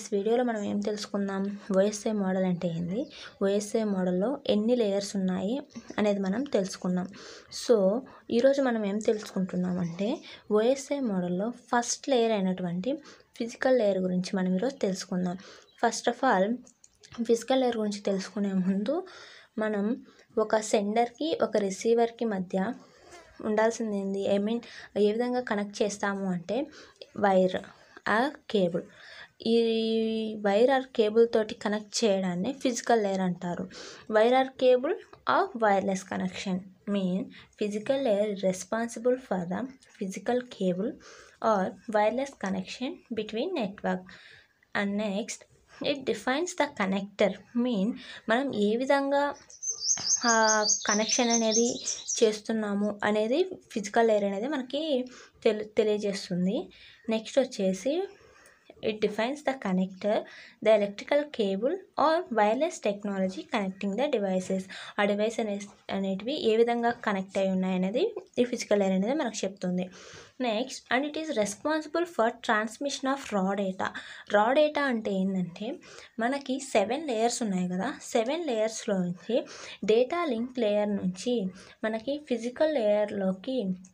వీడియోలో మనం ఏం తెలుసుకుందాం ఓఎస్ఐ మోడల్ అంటే ఏంది ఓఎస్ఐ మోడల్లో ఎన్ని లేయర్స్ ఉన్నాయి అనేది మనం తెలుసుకున్నాం సో ఈరోజు మనం ఏం తెలుసుకుంటున్నామంటే ఓఎస్ఐ మోడల్లో ఫస్ట్ లేయర్ అయినటువంటి ఫిజికల్ లేయర్ గురించి మనం ఈరోజు తెలుసుకుందాం first of all physical layer గురించి తెలుసుకునే ముందు మనం ఒక సెండర్కి ఒక రిసీవర్కి మధ్య ఉండాల్సింది ఏంది ఐ మీన్ ఏ విధంగా కనెక్ట్ చేస్తాము అంటే వైర్ ఆ కేబుల్ ఈ వైర్ ఆర్ కేబుల్ తోటి కనెక్ట్ చేయడాన్ని ఫిజికల్ లేయర్ అంటారు wire or cable or wireless connection mean physical layer responsible for the physical cable or wireless connection between network and next it defines the connector mean మనం ఏ విధంగా connection అనేది చేస్తున్నాము అనేది physical layer అనేది మనకి తెలి తెలియజేస్తుంది నెక్స్ట్ వచ్చేసి it defines the connector the electrical cable or wireless technology connecting the devices ఆ డివైస్ అనే అనేటివి ఏ విధంగా కనెక్ట్ అయి ఉన్నాయి అనేది ఈ ఫిజికల్ లేయర్ అనేది మనకు చెప్తుంది next and it is responsible for transmission of raw data raw data అంటే ఏంటంటే మనకి సెవెన్ లేయర్స్ ఉన్నాయి కదా సెవెన్ లేయర్స్లో నుంచి డేటా లింక్ లేయర్ నుంచి మనకి ఫిజికల్ లేయర్లోకి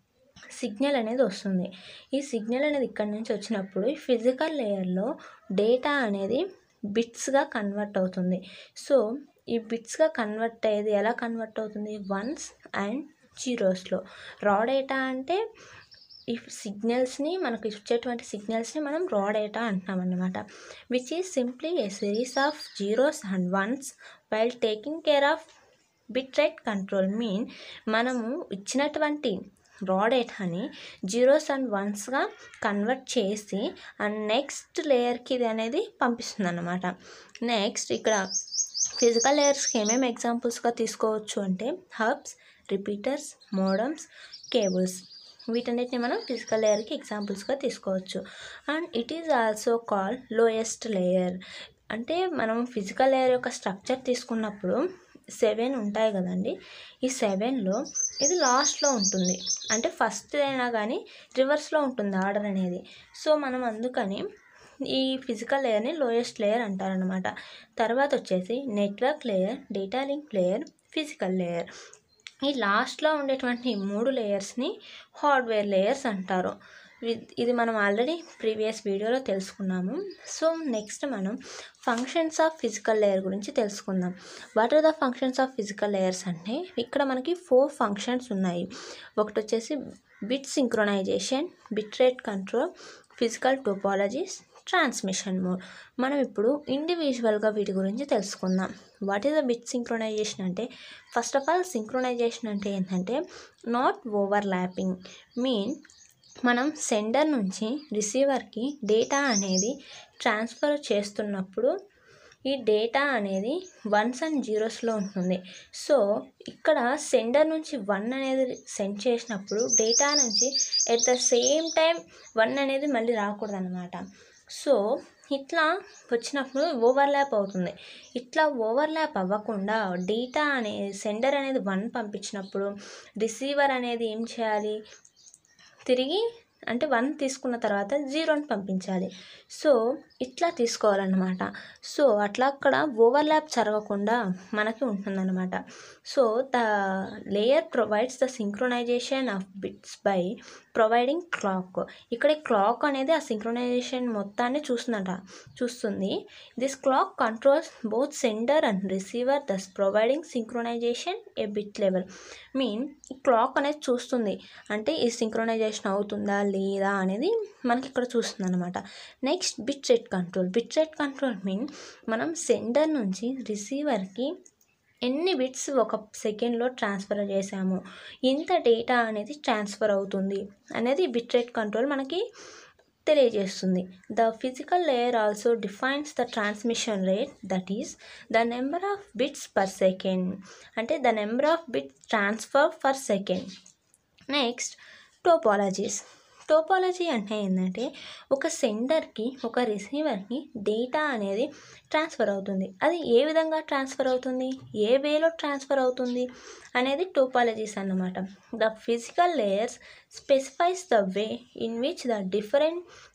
సిగ్నల్ అనేది వస్తుంది ఈ సిగ్నల్ అనేది ఇక్కడ నుంచి వచ్చినప్పుడు ఈ ఫిజికల్ లేయర్లో డేటా అనేది బిట్స్గా కన్వర్ట్ అవుతుంది సో ఈ బిట్స్గా కన్వర్ట్ అయ్యేది ఎలా కన్వర్ట్ అవుతుంది వన్స్ అండ్ జీరోస్లో రా డేటా అంటే ఈ సిగ్నల్స్ని మనకు ఇచ్చేటువంటి సిగ్నల్స్ని మనం రా డేటా అంటున్నాం అన్నమాట which is simply a series of zeros and ones while taking care of bit rate control mean మనము ఇచ్చినటువంటి రా డేటాని జీరోస్ అండ్ వన్స్గా కన్వర్ట్ చేసి అండ్ నెక్స్ట్ లేయర్కి ఇది అనేది పంపిస్తుంది అన్నమాట నెక్స్ట్ ఇక్కడ ఫిజికల్ లేయర్స్కి ఏమేమి ఎగ్జాంపుల్స్గా తీసుకోవచ్చు అంటే హబ్స్ రిపీటర్స్ మోడమ్స్ కేబుల్స్ వీటన్నిటిని మనం ఫిజికల్ లేయర్కి ఎగ్జాంపుల్స్గా తీసుకోవచ్చు and it is also call lowest layer అంటే మనం ఫిజికల్ లేయర్ యొక్క స్ట్రక్చర్ తీసుకున్నప్పుడు సెవెన్ ఉంటాయి కదండి ఈ సెవెన్లో ఇది లాస్ట్లో ఉంటుంది అంటే ఫస్ట్ అయినా కానీ రివర్స్లో ఉంటుంది ఆర్డర్ అనేది సో మనం అందుకని ఈ ఫిజికల్ లేయర్ని లోయెస్ట్ లేయర్ అంటారనమాట తర్వాత వచ్చేసి network layer data link layer physical layer ఈ లాస్ట్లో ఉండేటువంటి మూడు లేయర్స్ని హార్డ్వేర్ లేయర్స్ అంటారు ఇది మనం ఆల్రెడీ ప్రీవియస్ వీడియోలో తెలుసుకున్నాము సో నెక్స్ట్ మనం ఫంక్షన్స్ ఆఫ్ ఫిజికల్ లేయర్ గురించి తెలుసుకుందాం what are the functions of physical layers అంటే ఇక్కడ మనకి ఫోర్ ఫంక్షన్స్ ఉన్నాయి ఒకటి వచ్చేసి bit synchronization bit rate control physical topologies transmission mode మనం ఇప్పుడు ఇండివిజువల్గా వీటి గురించి తెలుసుకుందాం what is the bit synchronization అంటే ఫస్ట్ ఆఫ్ ఆల్ సింక్రొనైజేషన్ అంటే ఏంటంటే నాట్ ఓవర్ ల్యాపింగ్ మీన్ మనం సెండర్ నుంచి రిసీవర్కి డేటా అనేది ట్రాన్స్ఫర్ చేస్తున్నప్పుడు ఈ డేటా అనేది వన్స్ అండ్ జీరోస్లో ఉంటుంది సో ఇక్కడ సెండర్ నుంచి వన్ అనేది సెండ్ చేసినప్పుడు డేటా నుంచి at the same time one అనేది మళ్ళీ రాకూడదు అనమాట సో ఇట్లా వచ్చినప్పుడు ఓవర్లాప్ అవుతుంది ఇట్లా ఓవర్లాప్ అవ్వకుండా డేటా అనేది సెండర్ అనేది వన్ పంపించినప్పుడు రిసీవర్ అనేది ఏం చేయాలి తిరిగి అంటే వన్ తీసుకున్న తర్వాత జీరోని పంపించాలి సో ఇట్లా తీసుకోవాలన్నమాట సో అట్లా అక్కడ ఓవర్లాప్ జరగకుండా మనకి ఉంటుందన్నమాట so the layer provides the synchronization of bits by providing clock ఇక్కడ క్లాక్ అనేది ఆ సింక్రొనైజేషన్ మొత్తాన్ని చూస్తుందట చూస్తుంది this clock controls both sender and receiver thus providing synchronization a bit level mean ఈ క్లాక్ అనేది చూస్తుంది అంటే ఈ సింక్రొనైజేషన్ అవుతుందా లేదా అనేది మనకి ఇక్కడ చూస్తుంది అనమాట next bit rate control bit rate control mean మనం సెండర్ నుంచి రిసీవర్కి ఎన్ని బిట్స్ ఒక సెకండ్లో ట్రాన్స్ఫర్ చేసాము ఇంత డేటా అనేది ట్రాన్స్ఫర్ అవుతుంది అనేది బిట్ రేట్ కంట్రోల్ మనకి తెలియజేస్తుంది the physical layer also defines the transmission rate that is the number of bits per second అంటే the number of bits transfer per second next topologies topology అంటే ఏంటంటే ఒక సెండర్కి ఒక రిసీవర్కి డేటా అనేది ట్రాన్స్ఫర్ అవుతుంది అది ఏ విధంగా ట్రాన్స్ఫర్ అవుతుంది ఏ వేలో ట్రాన్స్ఫర్ అవుతుంది అనేది టోపాలజీస్ అన్నమాట the physical layers specifies the way in which the different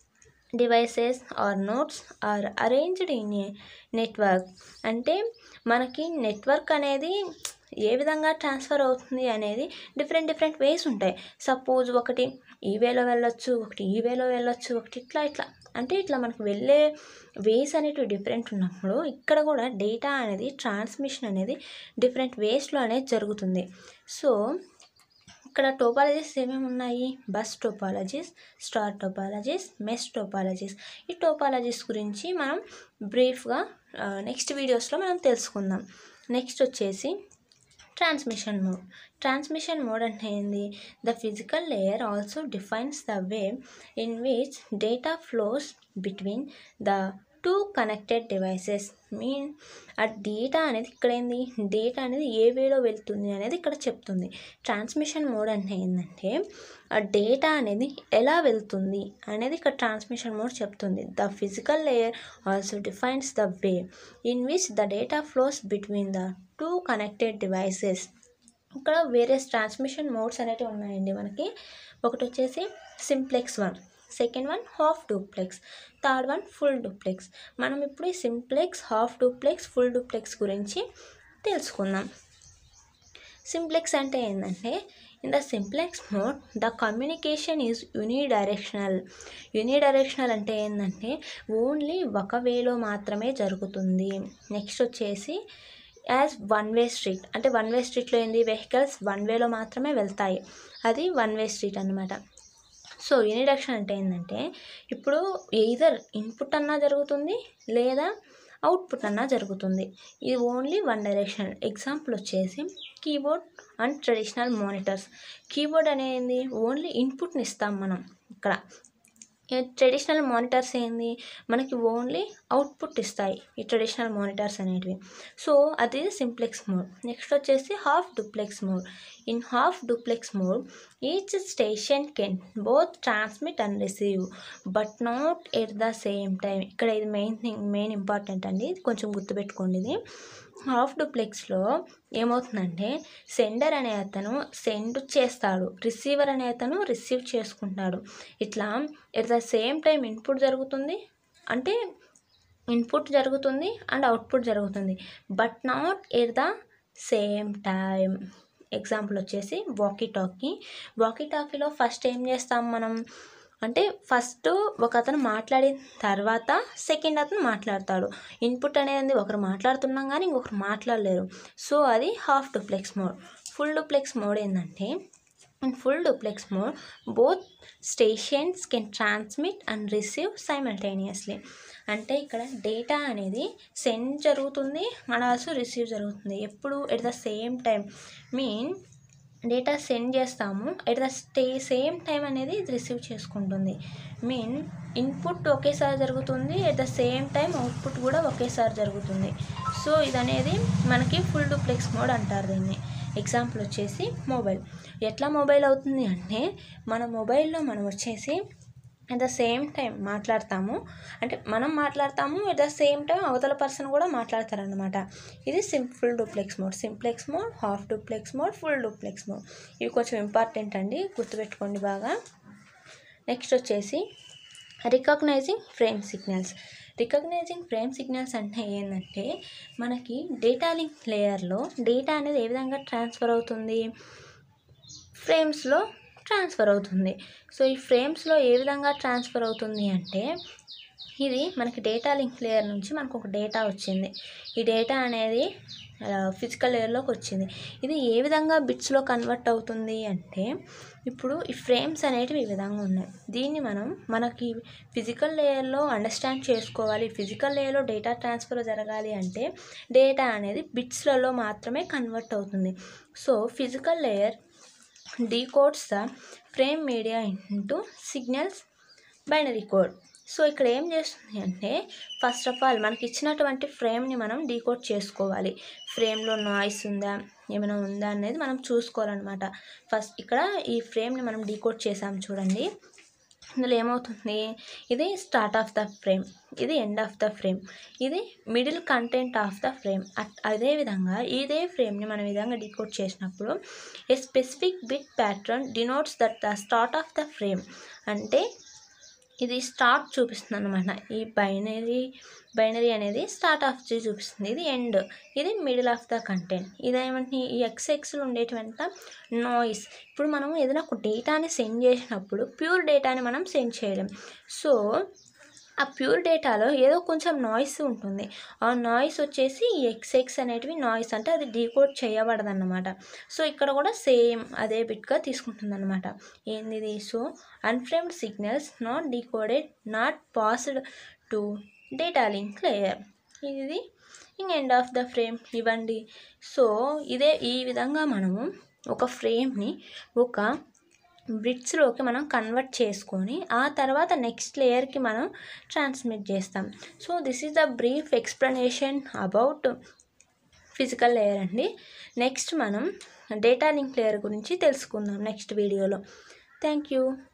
devices or nodes are arranged in a network అంటే మనకి నెట్వర్క్ అనేది ఏ విధంగా ట్రాన్స్ఫర్ అవుతుంది అనేది డిఫరెంట్ డిఫరెంట్ వేస్ ఉంటాయి సపోజ్ ఒకటి ఈ వేలో వెళ్ళొచ్చు ఒకటి ఈ వేలో వెళ్ళొచ్చు ఒకటి ఇట్లా ఇట్లా అంటే ఇట్లా మనకు వెళ్ళే వేస్ అనేటివి డిఫరెంట్ ఉన్నప్పుడు ఇక్కడ కూడా డేటా అనేది ట్రాన్స్మిషన్ అనేది డిఫరెంట్ వేస్లో అనేది జరుగుతుంది సో ఇక్కడ టోపాలజీస్ ఏమేమి ఉన్నాయి bus topologies star topologies mesh topologies ఈ టోపాలజీస్ గురించి మనం బ్రీఫ్గా నెక్స్ట్ వీడియోస్లో మనం తెలుసుకుందాం నెక్స్ట్ వచ్చేసి ట్రాన్స్మిషన్ మోడ్ ట్రాన్స్మిషన్ మోడ్ అంటే ఏంది the physical layer also defines the way in which data flows between the two connected devices mean ఆ డేటా అనేది ఇక్కడ ఏంది డేటా అనేది ఏ వేలో వెళ్తుంది అనేది ఇక్కడ చెప్తుంది ట్రాన్స్మిషన్ మోడ్ అంటే ఏంటంటే ఆ డేటా అనేది ఎలా వెళ్తుంది అనేది ఇక్కడ ట్రాన్స్మిషన్ మోడ్ చెప్తుంది the physical layer also defines the way in which the data flows between the two connected devices ఇక్కడ వేరే ట్రాన్స్మిషన్ మోడ్స్ అనేవి ఉన్నాయండి మనకి ఒకటి వచ్చేసి simplex one second one half duplex third one full duplex మనం ఇప్పుడు ఈ simplex half duplex full duplex గురించి తెలుసుకుందాం సింప్లెక్స్ అంటే ఏంటంటే in the simplex mode the communication is unidirectional unidirectional అంటే ఏంటంటే ఓన్లీ ఒక వేలో మాత్రమే జరుగుతుంది నెక్స్ట్ వచ్చేసి యాజ్ వన్ వే స్ట్రీట్ అంటే వన్ వే స్ట్రీట్లో ఏంది వెహికల్స్ వన్ వేలో మాత్రమే వెళ్తాయి అది వన్ వే స్ట్రీట్ అనమాట సో యూనిడక్షన్ అంటే ఏంటంటే ఇప్పుడు ఎయిదర్ ఇన్పుట్ అన్నా జరుగుతుంది లేదా అవుట్పుట్ అన్నా జరుగుతుంది ఇది ఓన్లీ వన్ డైరెక్షన్ ఎగ్జాంపుల్ వచ్చేసి keyboard and traditional monitors keyboard అనేది ఓన్లీ ఇన్పుట్ని ఇస్తాం మనం ఇక్కడ ట్రెడిషనల్ మానిటర్స్ ఏంది మనకి ఓన్లీ అవుట్పుట్ ఇస్తాయి ఈ ట్రెడిషనల్ మానిటర్స్ అనేటివి సో అది సింప్లెక్స్ మోడ్ నెక్స్ట్ వచ్చేసి half duplex mode in half duplex mode each station can both transmit and receive but not at the same time ఇక్కడ ఇది మెయిన్ థింగ్ మెయిన్ ఇంపార్టెంట్ అండి ఇది కొంచెం గుర్తుపెట్టుకోండి ఇది హాఫ్ డూప్లెక్స్లో ఏమవుతుందంటే సెండర్ అనే అతను సెండ్ చేస్తాడు రిసీవర్ అనే అతను రిసీవ్ చేసుకుంటాడు ఇట్లా at the same time input జరుగుతుంది అంటే ఇన్పుట్ జరుగుతుంది అండ్ అవుట్పుట్ జరుగుతుంది but not at the same time example వచ్చేసి వాకీ టాకీ వాకీ టాకీలో ఫస్ట్ ఏం చేస్తాం మనం అంటే ఫస్ట్ ఒక అతను మాట్లాడిన తర్వాత సెకండ్ అతను మాట్లాడతాడు ఇన్పుట్ అనేది ఒకరు మాట్లాడుతున్నాం కానీ ఇంకొకరు మాట్లాడలేరు సో అది half duplex mode full duplex mode ఏంటంటే in full duplex mode both stations can transmit and receive simultaneously అంటే ఇక్కడ డేటా అనేది సెండ్ జరుగుతుంది అండ్ ఆల్సో రిసీవ్ జరుగుతుంది ఎప్పుడు at the same time mean data send చేస్తాము at the stay same time అనేది ఇది రిసీవ్ చేసుకుంటుంది మీన్ ఇన్పుట్ ఒకేసారి జరుగుతుంది at the same time output కూడా ఒకేసారి జరుగుతుంది సో ఇది అనేది మనకి ఫుల్ డూప్లెక్స్ మోడ్ అంటారు దీన్ని ఎగ్జాంపుల్ వచ్చేసి మొబైల్ ఎట్లా మొబైల్ అవుతుంది అంటే మన మొబైల్లో మనం వచ్చేసి అట్ ద సేమ్ టైం మాట్లాడతాము అంటే మనం మాట్లాడతాము ఎట్ ద సేమ్ టైం అవతల పర్సన్ కూడా మాట్లాడతారనమాట ఇది simple duplex mode simplex mode half duplex mode full duplex mode ఇవి కొంచెం ఇంపార్టెంట్ అండి గుర్తుపెట్టుకోండి బాగా నెక్స్ట్ వచ్చేసి recognising frame signals recognising frame signals అంటే ఏంటంటే మనకి డేటా లింక్ లేయర్లో డేటా అనేది ఏ విధంగా ట్రాన్స్ఫర్ అవుతుంది ఫ్రేమ్స్లో ట్రాన్స్ఫర్ అవుతుంది సో ఈ ఫ్రేమ్స్లో ఏ విధంగా ట్రాన్స్ఫర్ అవుతుంది అంటే ఇది మనకి డేటా లింక్ లేయర్ నుంచి మనకు ఒక డేటా వచ్చింది ఈ డేటా అనేది ఫిజికల్ లేయర్లోకి వచ్చింది ఇది ఏ విధంగా బిట్స్లో కన్వర్ట్ అవుతుంది అంటే ఇప్పుడు ఈ ఫ్రేమ్స్ అనేటివి ఈ విధంగా ఉన్నాయి దీన్ని మనం మనకి ఫిజికల్ లేయర్లో అండర్స్టాండ్ చేసుకోవాలి ఫిజికల్ లేయర్లో డేటా ట్రాన్స్ఫర్ జరగాలి అంటే డేటా అనేది బిట్స్లలో మాత్రమే కన్వర్ట్ అవుతుంది so physical layer decodes the frame media into signals binary code so ఇక్కడ ఏం చేస్తుంది అంటే ఫస్ట్ ఆఫ్ ఆల్ మనకి ఇచ్చినటువంటి ఫ్రేమ్ని మనం డీకోడ్ చేసుకోవాలి ఫ్రేమ్లో నాయిస్ ఉందా ఏమైనా ఉందా అనేది మనం చూసుకోవాలన్నమాట ఫస్ట్ ఇక్కడ ఈ ఫ్రేమ్ని మనం డీకోడ్ చేసాం చూడండి ఇందులో ఏమవుతుంది ఇది స్టార్ట్ ఆఫ్ ద ఫ్రేమ్ ఇది ఎండ్ ఆఫ్ ద ఫ్రేమ్ ఇది middle content of the frame అదేవిధంగా ఇదే ఫ్రేమ్ని మనం ఈ విధంగా డీకోడ్ చేసినప్పుడు a specific bit pattern denotes that the start of the frame అంటే ఇది స్టార్ట్ చూపిస్తుంది అనమాట ఈ బైనరీ బైనరీ అనేది స్టార్ట్ ఆఫ్ చేసి చూపిస్తుంది ఇది ఎండ్ ఇది మిడిల్ ఆఫ్ ద కంటెంట్ ఇదేమంటే ఈ ఎక్స్ఎక్స్లో ఉండేటువంటి నాయిస్ ఇప్పుడు మనం ఏదైనా ఒక డేటాని సెండ్ చేసినప్పుడు ప్యూర్ డేటాని మనం సెండ్ చేయలేం సో ఆ ప్యూర్ డేటాలో ఏదో కొంచెం నాయిస్ ఉంటుంది ఆ నాయిస్ వచ్చేసి ఈ ఎక్స్ఎక్స్ అనేటివి నాయిస్ అంటే అది డీకోడ్ చేయబడదన్నమాట సో ఇక్కడ కూడా సేమ్ అదే బిట్గా తీసుకుంటుంది అనమాట ఏంది ఇది so unframed signals not decoded not passed to data link layer ఇది ఇంక ఎండ్ ఆఫ్ ద ఫ్రేమ్ ఇవ్వండి సో ఇదే ఈ విధంగా మనము ఒక ఫ్రేమ్ని ఒక బ్రిడ్స్లోకి మనం కన్వర్ట్ చేసుకొని ఆ తర్వాత నెక్స్ట్ లేయర్కి మనం ట్రాన్స్మిట్ చేస్తాం so this is the brief explanation about physical layer అండి నెక్స్ట్ మనం డేటా లింక్ లేయర్ గురించి తెలుసుకుందాం నెక్స్ట్ వీడియోలో థ్యాంక్ యూ